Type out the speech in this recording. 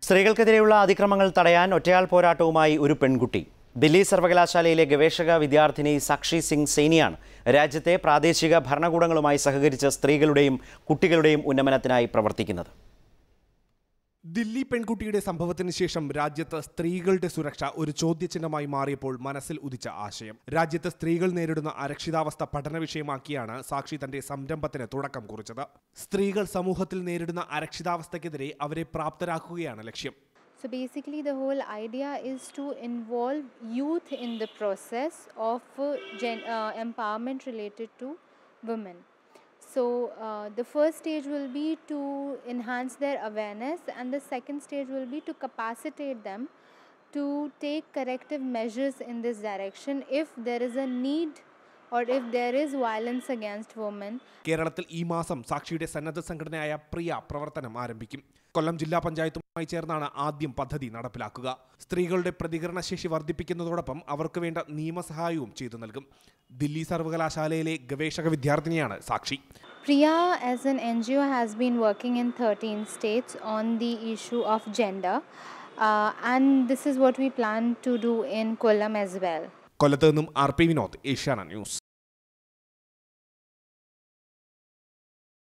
സ്ത്രീകൾക്കെതിരെയുള്ള അതിക്രമങ്ങൾ തടയാൻ ഒറ്റയാൾ പോരാട്ടവുമായി ഒരു പെൺകുട്ടി ദില്ലി സർവകലാശാലയിലെ ഗവേഷക വിദ്യാർത്ഥിനി സാക്ഷി സിംഗ് സൈനിയാണ് രാജ്യത്തെ പ്രാദേശിക ഭരണകൂടങ്ങളുമായി സഹകരിച്ച് സ്ത്രീകളുടെയും കുട്ടികളുടെയും ഉന്നമനത്തിനായി പ്രവർത്തിക്കുന്നത് ദില്ലി പെൺകുട്ടിയുടെ സംഭവത്തിന് ശേഷം രാജ്യത്ത് സ്ത്രീകളുടെ സുരക്ഷ ഒരു ചോദ്യചിഹ്നമായി മാറിയപ്പോൾ മനസ്സിൽ ഉദിച്ച ആശയം രാജ്യത്ത് സ്ത്രീകൾ നേരിടുന്ന അരക്ഷിതാവസ്ഥ പഠന വിഷയമാക്കിയാണ് സാക്ഷി തന്റെ സംരംഭത്തിന് തുടക്കം കുറിച്ചത് സ്ത്രീകൾ സമൂഹത്തിൽ നേരിടുന്ന അരക്ഷിതാവസ്ഥയ്ക്കെതിരെ അവരെ പ്രാപ്തരാക്കുകയാണ് ലക്ഷ്യം So basically, the whole idea is to involve youth in the process of uh, gen- uh, empowerment related to women. So uh, the first stage will be to enhance their awareness, and the second stage will be to capacitate them to take corrective measures in this direction if there is a need or if there is violence against women. കേരളത്തിൽ ഈ മാസം സാക്ഷിയുടെ സന്നദ്ധ സംഘടനയായ പ്രിയ പ്രവർത്തനം ആരംഭിക്കും കൊല്ലം ജില്ലാ പഞ്ചായത്തുമായി ചേർന്നാണ് ആദ്യം പദ്ധതി നടപ്പിലാക്കുക സ്ത്രീകളുടെ പ്രതികരണശേഷി വർദ്ധിപ്പിക്കുന്നതോടൊപ്പം അവർക്ക് വേണ്ട നിയമസഹായവും ചെയ്തു നൽകും ദില്ലി സർവകലാശാലയിലെ ഗവേഷക വിദ്യാർത്ഥിനിയാണ് സാക്ഷി Priya, as an NGO, has been working in 13 states on the issue of gender, uh, and this is what we plan to do in Kollam as well. കൊല്ലത്ത് നിന്നും R P Vinod Asianet news